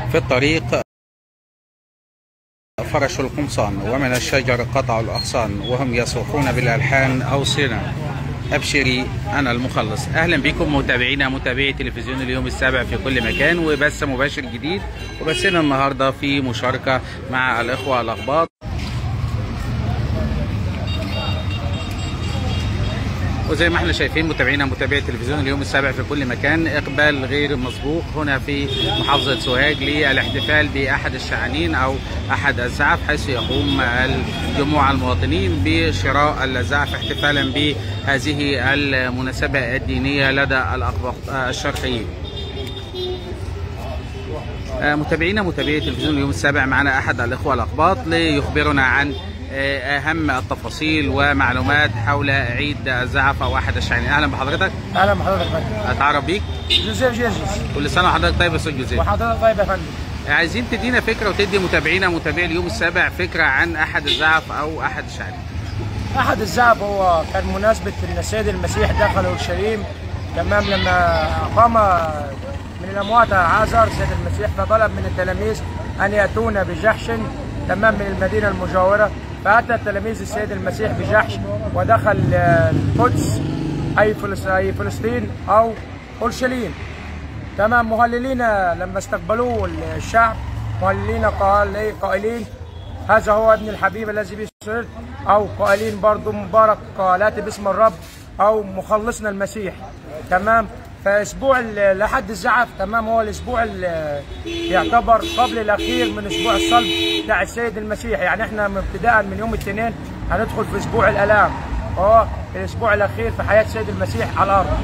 في الطريق فرشوا القمصان ومن الشجر قطعوا الأغصان وهم يصرخون بالألحان أوصنا أبشري أنا المخلص أهلا بكم متابعينا متابعي تلفزيون اليوم السابع في كل مكان وبث مباشر جديد وبثنا النهاردة في مشاركة مع الإخوة الأخباط وزي ما احنا شايفين متابعينا متابعي تلفزيون اليوم السابع في كل مكان اقبال غير مسبوق هنا في محافظه سوهاج للاحتفال باحد الشعانين او احد الزعف حيث يقوم الجموع المواطنين بشراء الزعف احتفالا بهذه المناسبه الدينيه لدى الاقباط الشرقيين. متابعينا متابعي تلفزيون اليوم السابع معنا احد الاخوه الاقباط ليخبرنا عن اهم التفاصيل ومعلومات حول عيد الزعف او احد الشعانين اهلا بحضرتك اهلا بحضرتك يا فندم اتعرف بيك جوزيف جيزيس كل سنه وحضرتك طيب يا استاذ جوزيف وحضرتك طيب يا فندم عايزين تدينا فكره وتدي متابعينا متابعي اليوم السابع فكره عن احد الزعف او احد الشعانين احد الزعف هو كان مناسبه ان السيد المسيح دخل اورشليم تمام لما قام من الاموات عازر سيد المسيح فطلب من التلاميذ ان ياتون بجحش تمام من المدينه المجاوره فاتى تلاميذ السيد المسيح بجحش ودخل القدس اي اي فلسطين او اورشليم تمام مهللين لما استقبلوه الشعب مهللين قال قائلين هذا هو ابن الحبيب الذي به سررت او قائلين برضه مبارك قالات باسم الرب او مخلصنا المسيح تمام فاسبوع لحد الزعف تمام هو الاسبوع اللي يعتبر قبل الاخير من اسبوع الصلب بتاع السيد المسيح يعني احنا ابتداء من يوم الاثنين هندخل في اسبوع الالام هو الاسبوع الاخير في حياه السيد المسيح على الارض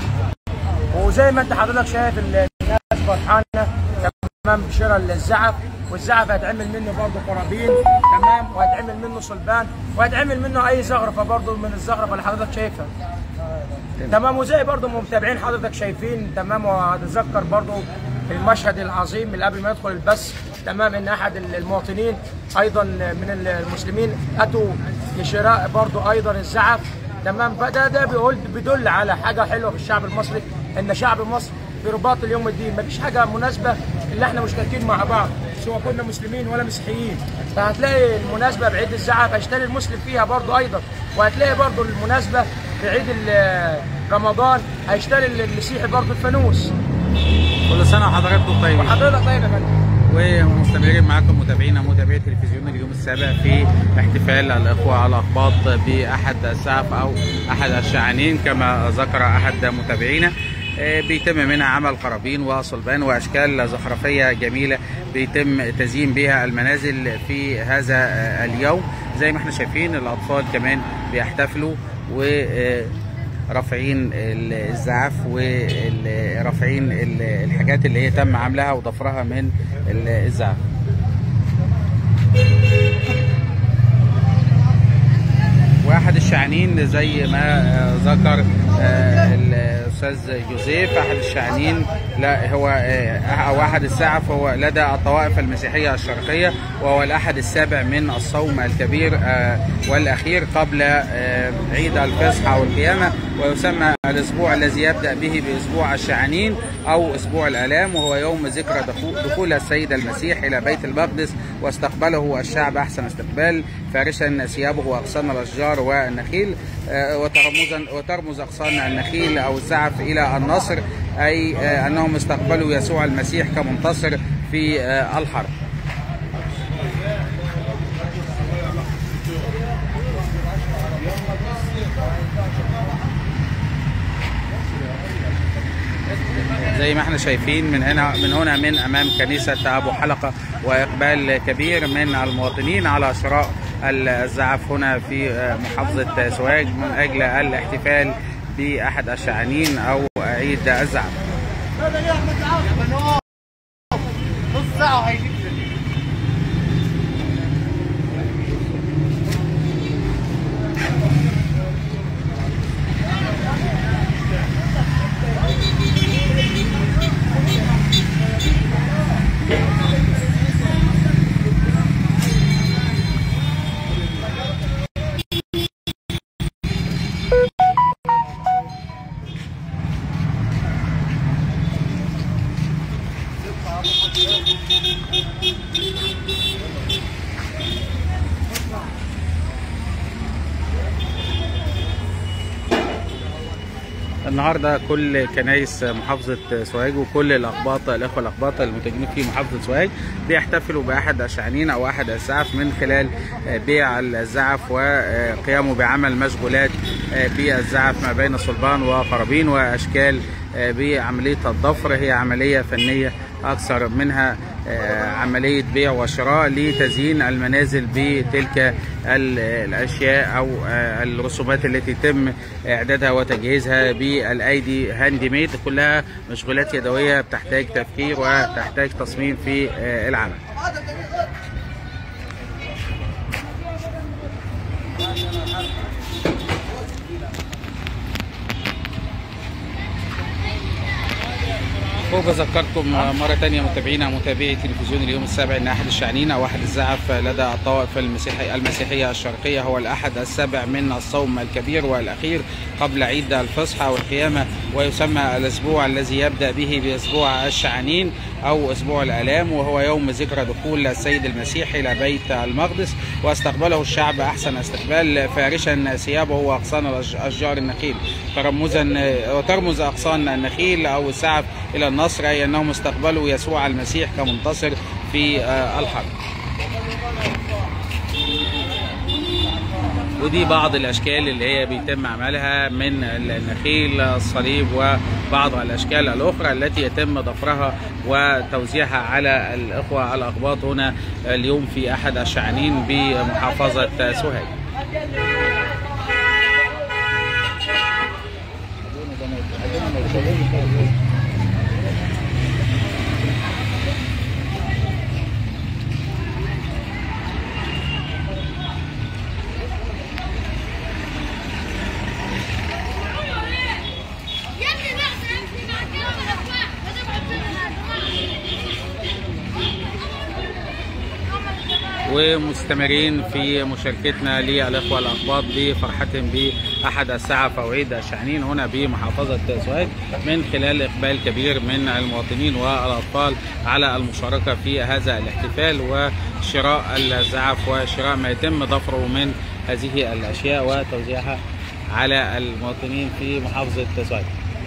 وزي ما انت حضرتك شايف الناس فرحانه تمام بشراء الزعف والزعف هيتعمل منه برضه قرابين تمام وهيتعمل منه صلبان وهيتعمل منه اي زخرفه برضه من الزخرفه اللي حضرتك شايفها تمام وزي برضه متابعين حضرتك شايفين تمام وهتذكر برضه المشهد العظيم اللي قبل ما يدخل البث تمام ان احد المواطنين ايضا من المسلمين اتوا لشراء برضه ايضا الزعف تمام فده ده بيقول بيدل على حاجه حلوه في الشعب المصري ان شعب مصر في رباط اليوم الدين مفيش حاجه مناسبه اللي احنا مشتركين مع بعض سواء كنا مسلمين ولا مسيحيين فهتلاقي المناسبه بعيد الزعف هيشتري المسلم فيها برضه ايضا وهتلاقي برضه المناسبه في عيد رمضان هيشتري المسيحي برضه الفانوس كل سنه وحضراتكم طيبين وحضرتك طيب يا فندم ومستمرين معكم متابعينا متابعي تلفزيون اليوم السابع في احتفال الاخوه الاقباط باحد الزعف او احد الشعانين كما ذكر احد متابعينا بيتم منها عمل قرابين وصلبان واشكال زخرفيه جميله بيتم تزيين بها المنازل في هذا اليوم زي ما احنا شايفين الاطفال كمان بيحتفلوا و رافعين الزعف ورافعين الحاجات اللي هي تم عملها وضفرها من الزعف واحد الشعانين زي ما ذكر الاستاذ جوزيف احد الشعانين لا هو او احد الزعف هو لدى الطوائف المسيحيه الشرقيه وهو الاحد السابع من الصوم الكبير والاخير قبل عيد الفصح او القيامه ويسمى الاسبوع الذي يبدا به باسبوع الشعانين او اسبوع الالام وهو يوم ذكرى دخول السيد المسيح الى بيت المقدس واستقبله الشعب احسن استقبال فارشا ثيابه واغصان الاشجار والنخيل وترمزا وترمز اغصان النخيل او الزعف الى النصر اي انهم استقبلوا يسوع المسيح كمنتصر في الحرب. زي ما احنا شايفين من هنا من هنا من امام كنيسه ابو حلقه واقبال كبير من المواطنين على شراء الزعف هنا في محافظه سوهاج من اجل الاحتفال باحد الشعانين او عيد الزعف. نص ساعه وهيجيب النهارده كل كنايس محافظه سوهاج وكل الاقباط الاخوه الاقباط المتواجدين في محافظه سوهاج بيحتفلوا باحد الشعانين او احد الزعف من خلال بيع الزعف وقيامه بعمل مشغولات بالزعف ما بين صلبان وقرابين واشكال بعمليه الضفر هي عمليه فنيه اكثر منها عمليه بيع وشراء لتزيين المنازل بتلك الاشياء او الرسومات التي يتم اعدادها وتجهيزها بالايدي هاند ميد كلها مشغولات يدويه بتحتاج تفكير وتحتاج تصميم في العمل. وبذكركم مرة تانية متابعينا متابعي تلفزيون اليوم السابع أن أحد الشعنين أو أحد الزعف لدى الطوائف المسيحية المسيحية الشرقية هو الأحد السابع من الصوم الكبير والأخير قبل عيد الفصح أو القيامة ويسمى الأسبوع الذي يبدأ به بأسبوع الشعنين أو أسبوع الآلام وهو يوم ذكرى دخول السيد المسيح إلى بيت المقدس واستقبله الشعب أحسن استقبال فارشا ثيابه وأغصان أشجار النخيل ترمزا وترمز أغصان النخيل أو السعف إلى النصر أي أنهم استقبلوا يسوع المسيح كمنتصر في الحرب ودي بعض الاشكال اللي هي بيتم عملها من النخيل الصليب وبعض الاشكال الاخرى التي يتم ضفرها وتوزيعها على الاخوه الاقباط هنا اليوم في احد الشعنين بمحافظه سوهاج. ومستمرين في مشاركتنا للاخوه الاقباط بفرحتهم باحد السعف او عيد الشعنين هنا بمحافظه سوهاج من خلال اقبال كبير من المواطنين والاطفال على المشاركه في هذا الاحتفال وشراء الزعف وشراء ما يتم ضفره من هذه الاشياء وتوزيعها على المواطنين في محافظه سوهاج.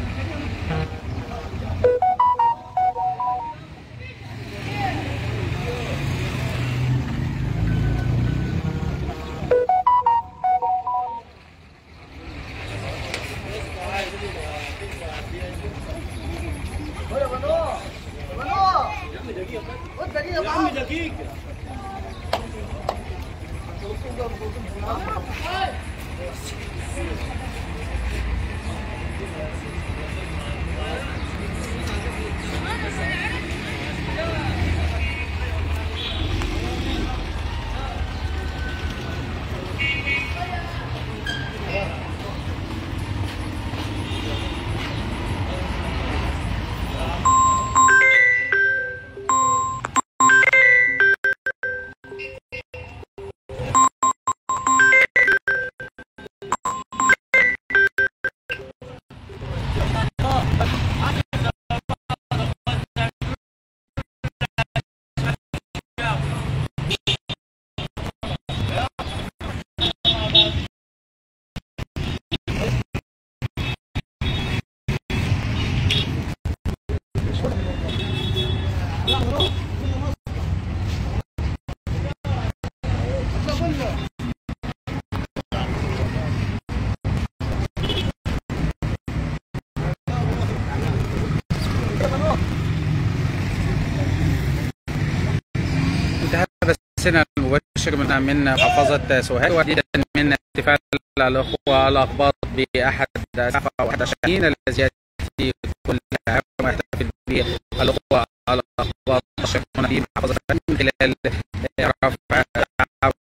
بثنا المباشر من من محافظة سوهاج وجديدا من احتفال الأخوة الأقباط بأحد أحد الشهرين الذي يأتي كل عام ويحتفل به الأخوة الأقباط هنا في محافظة من خلال رفع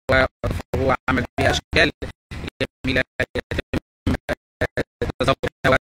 وهو عمل بأشكال جميلة يتم التزود